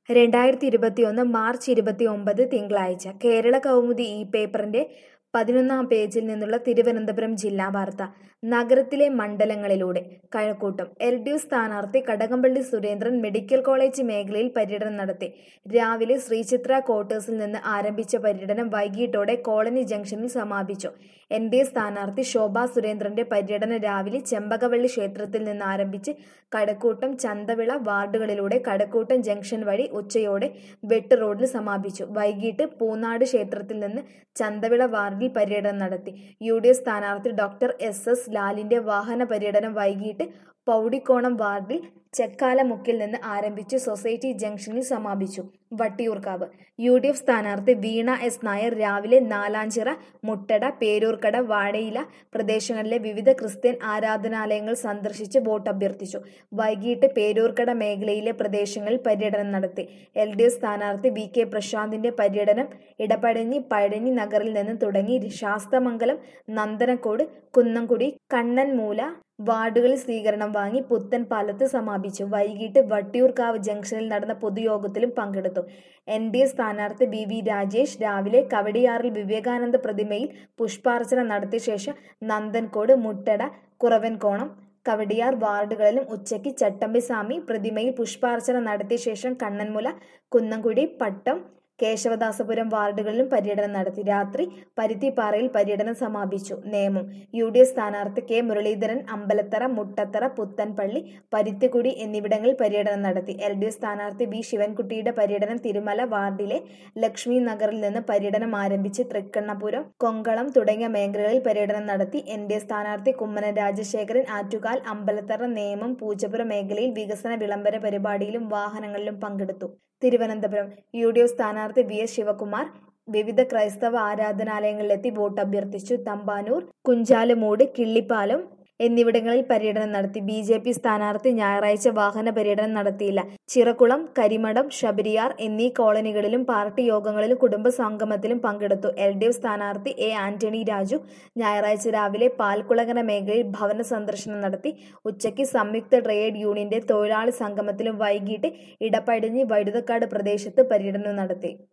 രണ്ടായിരത്തി ഇരുപത്തിയൊന്ന് മാർച്ച് ഇരുപത്തിയൊമ്പത് തിങ്കളാഴ്ച കേരള കൗമുദി ഈ പേപ്പറിന്റെ പതിനൊന്നാം പേജിൽ നിന്നുള്ള തിരുവനന്തപുരം ജില്ലാ വാർത്ത നഗരത്തിലെ മണ്ഡലങ്ങളിലൂടെ കഴക്കൂട്ടം എൽ ഡി എഫ് സ്ഥാനാർത്ഥി കടകംപള്ളി സുരേന്ദ്രൻ മെഡിക്കൽ കോളേജ് മേഖലയിൽ പര്യടനം നടത്തി രാവിലെ ശ്രീചിത്ര ക്വാർട്ടേഴ്സിൽ നിന്ന് ആരംഭിച്ച പര്യടനം വൈകിട്ടോടെ കോളനി ജംഗ്ഷനിൽ സമാപിച്ചു എൻ ഡി എ സ്ഥാനാർത്ഥി ശോഭാ സുരേന്ദ്രന്റെ പര്യടനം രാവിലെ ചെമ്പകവള്ളി ക്ഷേത്രത്തിൽ നിന്ന് ആരംഭിച്ച് കടക്കൂട്ടം ചന്തവിള വാർഡുകളിലൂടെ കടക്കൂട്ടം ജംഗ്ഷൻ വഴി ഉച്ചയോടെ വെട്ട് റോഡിൽ സമാപിച്ചു വൈകിട്ട് പൂനാട് ക്ഷേത്രത്തിൽ നിന്ന് ചന്തവിള വാർഡിൽ പര്യടനം നടത്തി യു ഡി എഫ് സ്ഥാനാർത്ഥി ഡോക്ടർ എസ് എസ് ലാലിന്റെ വാഹന പര്യടനം വൈകിട്ട് പൗടിക്കോണം വാർഡിൽ ചെക്കാലമുക്കിൽ നിന്ന് ആരംഭിച്ച് സൊസൈറ്റി ജംഗ്ഷനിൽ സമാപിച്ചു വട്ടിയൂർക്കാവ് യു ഡി എഫ് സ്ഥാനാർത്ഥി വീണ എസ് നായർ രാവിലെ നാലാഞ്ചിറ മുട്ടട പേരൂർക്കട വാഴയില പ്രദേശങ്ങളിലെ വിവിധ ക്രിസ്ത്യൻ ആരാധനാലയങ്ങൾ സന്ദർശിച്ച് വോട്ട് അഭ്യർത്ഥിച്ചു വൈകിട്ട് പേരൂർക്കട മേഖലയിലെ പ്രദേശങ്ങളിൽ പര്യടനം നടത്തി എൽ ഡി എഫ് സ്ഥാനാർത്ഥി വി കെ പ്രശാന്തിന്റെ പര്യടനം ഇടപഴഞ്ഞി പഴഞ്ഞി നഗറിൽ നിന്ന് തുടങ്ങി ശാസ്തമംഗലം നന്ദനക്കോട് കുന്നംകുടി കണ്ണൻമൂല വാർഡുകളിൽ സ്വീകരണം വാങ്ങി പുത്തൻ പാലത്ത് സമാപിച്ചു വൈകിട്ട് വട്ടിയൂർക്കാവ് ജംഗ്ഷനിൽ നടന്ന പൊതുയോഗത്തിലും പങ്കെടുത്തു എൻ ഡി എ സ്ഥാനാർത്ഥി ബി വി രാജേഷ് രാവിലെ കവടിയാറിൽ വിവേകാനന്ദ പ്രതിമയിൽ പുഷ്പാർച്ചന നടത്തിയ ശേഷം നന്ദൻകോട് മുട്ടട കുറവൻകോണം കവടിയാർ വാർഡുകളിലും ഉച്ചയ്ക്ക് ചട്ടമ്പിസ്വാമി പ്രതിമയിൽ പുഷ്പാർച്ചന നടത്തിയ ശേഷം കണ്ണൻമുല കുന്നംകുടി പട്ടം കേശവദാസപുരം വാർഡുകളിലും പര്യടനം നടത്തി രാത്രി പരുത്തിപ്പാറയിൽ പര്യടനം സമാപിച്ചു നേമം യു ഡി എഫ് സ്ഥാനാർത്ഥി കെ മുരളീധരൻ അമ്പലത്തറ മുട്ടത്തറ പുത്തൻപള്ളി പരുത്തിക്കുടി എന്നിവിടങ്ങളിൽ പര്യടനം നടത്തി എൽ ഡി എഫ് സ്ഥാനാർത്ഥി വി ശിവൻകുട്ടിയുടെ പര്യടനം തിരുമല വാർഡിലെ ലക്ഷ്മി നഗറിൽ നിന്ന് പര്യടനം ആരംഭിച്ച് തൃക്കണ്ണപുരം കൊങ്കളം തുടങ്ങിയ മേഖലകളിൽ പര്യടനം നടത്തി എൻ ഡി എ സ്ഥാനാർത്ഥി കുമ്മനം രാജശേഖരൻ ആറ്റുകാൽ അമ്പലത്തറ നേമം പൂജപ്പുര മേഖലയിൽ വികസന വിളംബര പരിപാടിയിലും വാഹനങ്ങളിലും പങ്കെടുത്തു തിരുവനന്തപുരം യു ഡി എഫ് സ്ഥാനാർത്ഥി വി എസ് ശിവകുമാർ വിവിധ ക്രൈസ്തവ ആരാധനാലയങ്ങളിലെത്തി വോട്ട് അഭ്യർത്ഥിച്ചു തമ്പാനൂർ കുഞ്ചാലുമൂട് കിള്ളിപ്പാലം എന്നിവിടങ്ങളിൽ പര്യടനം നടത്തി ബി ജെ പി സ്ഥാനാർത്ഥി ഞായറാഴ്ച വാഹന പര്യടനം നടത്തിയില്ല ചിറക്കുളം കരിമഠം ശബരിയാർ എന്നീ കോളനികളിലും പാർട്ടി യോഗങ്ങളിലും കുടുംബ സംഗമത്തിലും പങ്കെടുത്തു എൽ ഡി എഫ് സ്ഥാനാർത്ഥി എ ആന്റണി രാജു ഞായറാഴ്ച രാവിലെ പാൽക്കുളങ്ങര മേഖലയിൽ ഭവന സന്ദർശനം നടത്തി ഉച്ചയ്ക്ക് സംയുക്ത ട്രേഡ് യൂണിയന്റെ തൊഴിലാളി സംഗമത്തിലും വൈകിട്ട് ഇടപഴഞ്ഞി വഴുതക്കാട് പ്രദേശത്ത് പര്യടനം നടത്തി